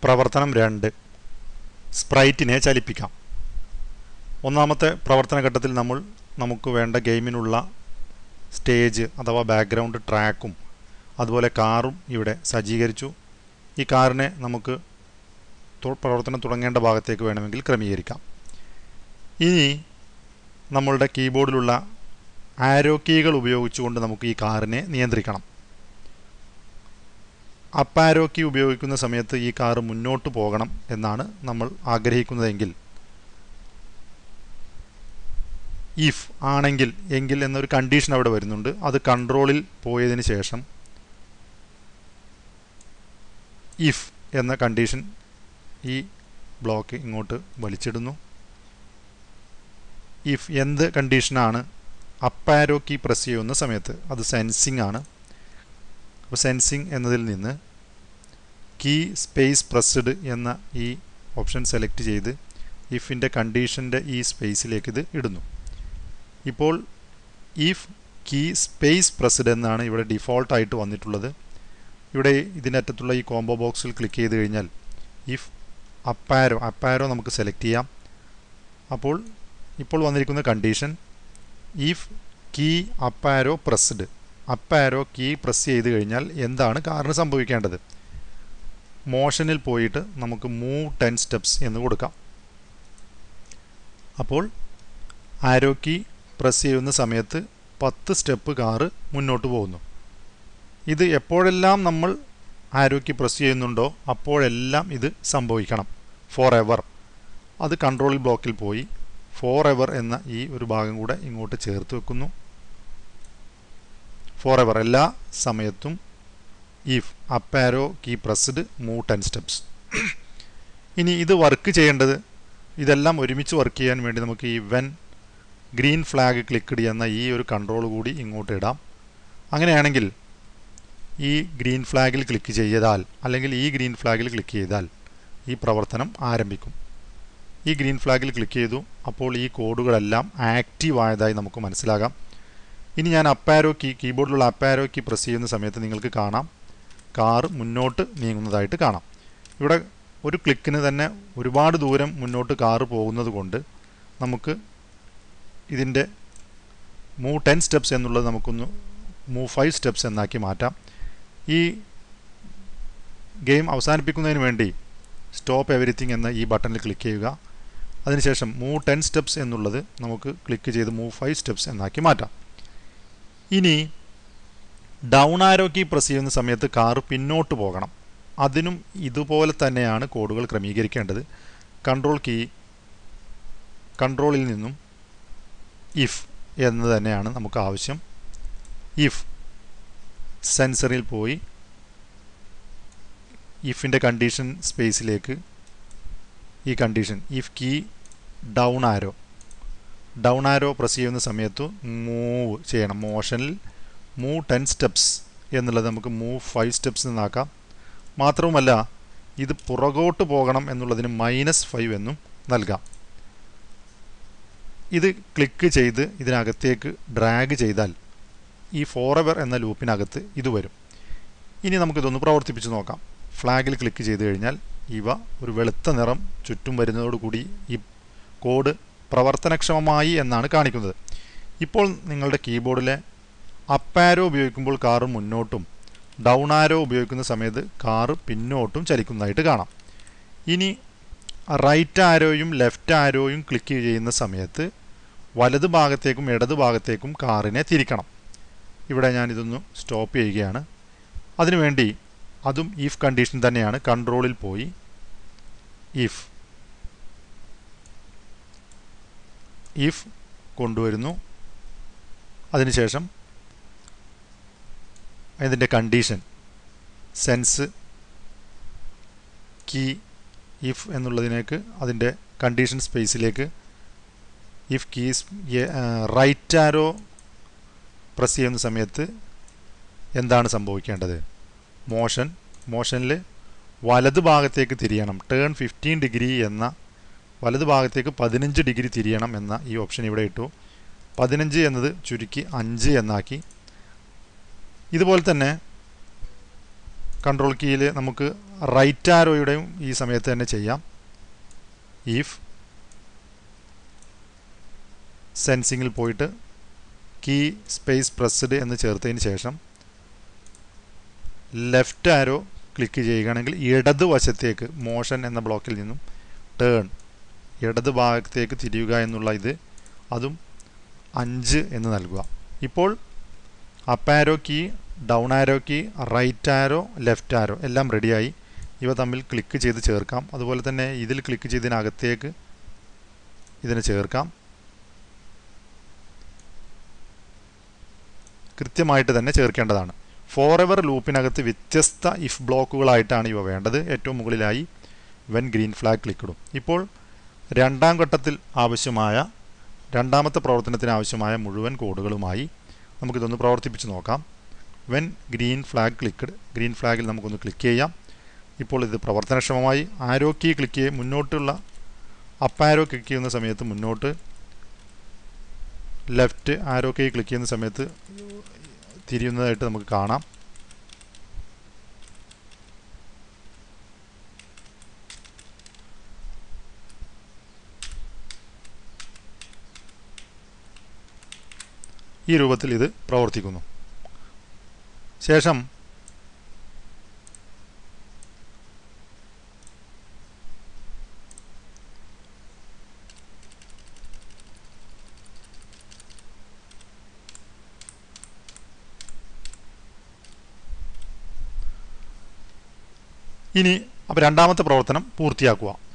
പ്രവർത്തനം രണ്ട് സ്പ്രൈറ്റിനെ ചലിപ്പിക്കാം ഒന്നാമത്തെ പ്രവർത്തന ഘട്ടത്തിൽ നമ്മൾ നമുക്ക് വേണ്ട ഗെയിമിനുള്ള സ്റ്റേജ് അഥവാ ബാക്ക്ഗ്രൗണ്ട് ട്രാക്കും അതുപോലെ കാറും ഇവിടെ സജ്ജീകരിച്ചു ഈ കാറിനെ നമുക്ക് തു- പ്രവർത്തനം തുടങ്ങേണ്ട ഭാഗത്തേക്ക് വേണമെങ്കിൽ ക്രമീകരിക്കാം ഇനി നമ്മളുടെ കീബോർഡിലുള്ള ആരോ കീകൾ ഉപയോഗിച്ചുകൊണ്ട് നമുക്ക് ഈ കാറിനെ നിയന്ത്രിക്കണം അപ്പ് ആരോ കീ ഉപയോഗിക്കുന്ന സമയത്ത് ഈ കാറ് മുന്നോട്ട് പോകണം എന്നാണ് നമ്മൾ ആഗ്രഹിക്കുന്നതെങ്കിൽ ഇഫ് ആണെങ്കിൽ എങ്കിൽ എന്നൊരു കണ്ടീഷൻ അവിടെ വരുന്നുണ്ട് അത് കൺട്രോളിൽ പോയതിന് ശേഷം ഇഫ് എന്ന കണ്ടീഷൻ ഈ ബ്ലോക്ക് ഇങ്ങോട്ട് വലിച്ചിടുന്നു ഇഫ് എന്ത് കണ്ടീഷനാണ് അപ്പ് ആരോ കീ പ്രസ് ചെയ്യുന്ന സമയത്ത് അത് സെൻസിങ് ആണ് അപ്പോൾ സെൻസിങ് എന്നതിൽ നിന്ന് കീ സ്പേസ് പ്രസ്ഡ് എന്ന ഈ ഓപ്ഷൻ സെലക്ട് ചെയ്ത് ഇഫിൻ്റെ കണ്ടീഷൻ്റെ ഈ സ്പേസിലേക്ക് ഇത് ഇടുന്നു ഇപ്പോൾ ഇഫ് കീ സ്പേസ് പ്രസ്ഡ് എന്നാണ് ഇവിടെ ഡിഫോൾട്ടായിട്ട് വന്നിട്ടുള്ളത് ഇവിടെ ഇതിൻ്റെ അറ്റത്തുള്ള ഈ കോംബോ ബോക്സിൽ ക്ലിക്ക് ചെയ്ത് കഴിഞ്ഞാൽ ഇഫ് അപ്പാരോ അപ്പാരോ നമുക്ക് സെലക്ട് ചെയ്യാം അപ്പോൾ ഇപ്പോൾ വന്നിരിക്കുന്ന condition if key up arrow pressed up arrow key press ചെയ്ത് കഴിഞ്ഞാൽ എന്താണ് കാറിന് സംഭവിക്കേണ്ടത് മോഷനിൽ പോയിട്ട് നമുക്ക് മൂവ് ടെൻ സ്റ്റെപ്സ് എന്ന് കൊടുക്കാം അപ്പോൾ ആരോ കീ പ്രസ് ചെയ്യുന്ന സമയത്ത് പത്ത് സ്റ്റെപ്പ് കാറ് മുന്നോട്ട് പോകുന്നു ഇത് എപ്പോഴെല്ലാം നമ്മൾ ആരോ കീ പ്രസ് ചെയ്യുന്നുണ്ടോ അപ്പോഴെല്ലാം ഇത് സംഭവിക്കണം ഫോർ എവർ അത് കൺട്രോൾ ബ്ലോക്കിൽ പോയി ഫോർ എവർ എന്ന ഈ ഒരു ഭാഗം കൂടെ ഇങ്ങോട്ട് ചേർത്ത് വെക്കുന്നു ഫോർ എവർ എല്ലാ സമയത്തും if up arrow key pressed move ten steps ഇനി ഇത് വർക്ക് ചെയ്യേണ്ടത് ഇതെല്ലാം ഒരുമിച്ച് വർക്ക് ചെയ്യാൻ വേണ്ടി നമുക്ക് ഈ വെൻ ഗ്രീൻ ഫ്ലാഗ് ക്ലിക്ക്ഡ് എന്ന ഈ ഒരു കൺട്രോൾ കൂടി ഇങ്ങോട്ട് ഇടാം അങ്ങനെയാണെങ്കിൽ ഈ ഗ്രീൻ ഫ്ലാഗിൽ ക്ലിക്ക് ചെയ്താൽ അല്ലെങ്കിൽ ഈ ഗ്രീൻ ഫ്ലാഗിൽ ക്ലിക്ക് ചെയ്താൽ ഈ പ്രവർത്തനം ആരംഭിക്കും ഈ ഗ്രീൻ ഫ്ലാഗിൽ ക്ലിക്ക് ചെയ്തു അപ്പോൾ ഈ കോഡുകളെല്ലാം ആക്റ്റീവ് ആയതായി നമുക്ക് മനസ്സിലാകാം ഇനി ഞാൻ അപ്പാരോ കീ കീബോർഡിലുള്ള അപ്പാരോ കീ പ്രസ് ചെയ്യുന്ന സമയത്ത് നിങ്ങൾക്ക് കാണാം കാർ മുന്നോട്ട് നീങ്ങുന്നതായിട്ട് കാണാം ഇവിടെ ഒരു ക്ലിക്കിന് തന്നെ ഒരുപാട് ദൂരം മുന്നോട്ട് കാറ് പോകുന്നത് കൊണ്ട് നമുക്ക് ഇതിൻ്റെ മൂവ് ടെൻ സ്റ്റെപ്സ് എന്നുള്ളത് നമുക്കൊന്ന് മൂവ് ഫൈവ് സ്റ്റെപ്സ് എന്നാക്കി മാറ്റാം ഈ ഗെയിം അവസാനിപ്പിക്കുന്നതിന് വേണ്ടി സ്റ്റോപ്പ് എവരിത്തിങ് എന്ന ഈ ബട്ടണിൽ ക്ലിക്ക് ചെയ്യുക അതിനുശേഷം മൂവ് ടെൻ സ്റ്റെപ്സ് എന്നുള്ളത് നമുക്ക് ക്ലിക്ക് ചെയ്ത് മൂവ് ഫൈവ് സ്റ്റെപ്സ് എന്നാക്കി മാറ്റാം ഇനി ഡൗൺ ആരോ കീ പ്രസ് ചെയ്യുന്ന സമയത്ത് കാറ് പിന്നോട്ട് പോകണം അതിനും ഇതുപോലെ തന്നെയാണ് കോഡുകൾ ക്രമീകരിക്കേണ്ടത് കൺട്രോൾ കീ കൺട്രോളിൽ നിന്നും ഇഫ് എന്ന് തന്നെയാണ് നമുക്ക് ആവശ്യം ഇഫ് സെൻസറിൽ പോയി ഇഫിൻ്റെ കണ്ടീഷൻ സ്പേസിലേക്ക് ഈ condition if key down arrow down arrow press ചെയ്യുന്ന സമയത്ത് മൂവ് ചെയ്യണം മോഷനിൽ മൂവ് ടെൻ സ്റ്റെപ്സ് എന്നുള്ളത് നമുക്ക് മൂവ് ഫൈവ് സ്റ്റെപ്സ് എന്നാക്കാം മാത്രവുമല്ല ഇത് പുറകോട്ട് പോകണം എന്നുള്ളതിന് മൈനസ് ഫൈവ് എന്നും നൽകാം ഇത് ക്ലിക്ക് ചെയ്ത് ഇതിനകത്തേക്ക് ഡ്രാഗ് ചെയ്താൽ ഈ ഫോറെവർ എന്ന ലൂപ്പിനകത്ത് ഇത് വരും ഇനി നമുക്കിതൊന്ന് പ്രവർത്തിപ്പിച്ച് നോക്കാം ഫ്ലാഗിൽ ക്ലിക്ക് ചെയ്ത് കഴിഞ്ഞാൽ ഇവ ഒരു വെളുത്ത നിറം ചുറ്റും വരുന്നതോടുകൂടി ഈ കോഡ് പ്രവർത്തനക്ഷമമായി എന്നാണ് കാണിക്കുന്നത് ഇപ്പോൾ നിങ്ങളുടെ കീബോർഡിലെ അപ്പ് ആരോ ഉപയോഗിക്കുമ്പോൾ കാറ് മുന്നോട്ടും ഡൗൺ ആരോ ഉപയോഗിക്കുന്ന സമയത്ത് കാറ് പിന്നോട്ടും ചലിക്കുന്നതായിട്ട് കാണാം ഇനി റൈറ്റ് ആരോയും ലെഫ്റ്റ് ആരോയും ക്ലിക്ക് ചെയ്യുന്ന സമയത്ത് വലത് ഭാഗത്തേക്കും ഇടത് ഭാഗത്തേക്കും കാറിനെ തിരിക്കണം ഇവിടെ ഞാനിതൊന്ന് സ്റ്റോപ്പ് ചെയ്യുകയാണ് അതിനുവേണ്ടി അതും ഇഫ് കണ്ടീഷൻ തന്നെയാണ് കൺട്രോളിൽ പോയി ഇഫ് ഇഫ് കൊണ്ടുവരുന്നു അതിനുശേഷം ഇതിൻ്റെ കണ്ടീഷൻ സെൻസ് കീ ഇഫ് എന്നുള്ളതിനേക്ക് അതിൻ്റെ കണ്ടീഷൻ സ്പേസിലേക്ക് if keys right arrow press ചെയ്യുന്ന സമയത്ത് എന്താണ് സംഭവിക്കേണ്ടത് മോഷൻ മോഷനിൽ വലത് ഭാഗത്തേക്ക് തിരിയണം ടേൺ ഫിഫ്റ്റീൻ ഡിഗ്രി എന്ന വലത് ഭാഗത്തേക്ക് പതിനഞ്ച് ഡിഗ്രി തിരിയണം എന്ന ഈ ഓപ്ഷൻ ഇവിടെ ഇട്ടു പതിനഞ്ച് എന്നത് ചുരുക്കി അഞ്ച് എന്നാക്കി ഇതുപോലെ തന്നെ കൺട്രോൾ കീയിൽ നമുക്ക് റൈറ്റ് ആരോയുടെയും ഈ സമയത്ത് തന്നെ ചെയ്യാം ഇഫ് സെൻസിങ്ങിൽ പോയിട്ട് കീ സ്പേസ് പ്രസ്ഡ് എന്ന് ചേർത്തതിന് ശേഷം ലെഫ്റ്റ് ആരോ ക്ലിക്ക് ചെയ്യുകയാണെങ്കിൽ ഇടത് വശത്തേക്ക് മോഷൻ എന്ന ബ്ലോക്കിൽ നിന്നും ടേൺ ഇടത് ഭാഗത്തേക്ക് തിരിയുക എന്നുള്ള ഇത് അതും അഞ്ച് എന്ന് നൽകുക ഇപ്പോൾ up arrow key down arrow key right arrow left arrow എല്ലാം റെഡിയായി ഇവ തമ്മിൽ ക്ലിക്ക് ചെയ്ത് ചേർക്കാം അതുപോലെ തന്നെ ഇതിൽ ക്ലിക്ക് ചെയ്തതിനകത്തേക്ക് ഇതിനെ ചേർക്കാം കൃത്യമായിട്ട് തന്നെ ചേർക്കേണ്ടതാണ് ഫോർ എവർ ലൂപ്പിനകത്ത് വ്യത്യസ്ത ഇഫ് ബ്ലോക്കുകളായിട്ടാണ് ഇവ വേണ്ടത് ഏറ്റവും മുകളിലായി വെൻ ഗ്രീൻ ഫ്ലാഗ് ക്ലിക്കിടും ഇപ്പോൾ രണ്ടാം ഘട്ടത്തിൽ ആവശ്യമായ രണ്ടാമത്തെ പ്രവർത്തനത്തിന് ആവശ്യമായ മുഴുവൻ കോഡുകളുമായി നമുക്കിതൊന്ന് പ്രവർത്തിപ്പിച്ച് നോക്കാം when green flag clicked green ഫ്ലാഗിൽ നമുക്കൊന്ന് ക്ലിക്ക് ചെയ്യാം ഇപ്പോൾ ഇത് പ്രവർത്തനക്ഷമമായി ആരോ കീ ക്ലിക്ക് ചെയ്ത് മുന്നോട്ടുള്ള അപ്പ് ആരോ ക്ലിക്ക് ചെയ്യുന്ന സമയത്ത് മുന്നോട്ട് ലെഫ്റ്റ് ആരോ കീ ക്ലിക്ക് ചെയ്യുന്ന സമയത്ത് തിരിയുന്നതായിട്ട് നമുക്ക് കാണാം ഈ രൂപത്തിൽ ഇത് പ്രവർത്തിക്കുന്നു ശേഷം ഇനി അപ്പോൾ രണ്ടാമത്തെ പ്രവർത്തനം പൂർത്തിയാക്കുക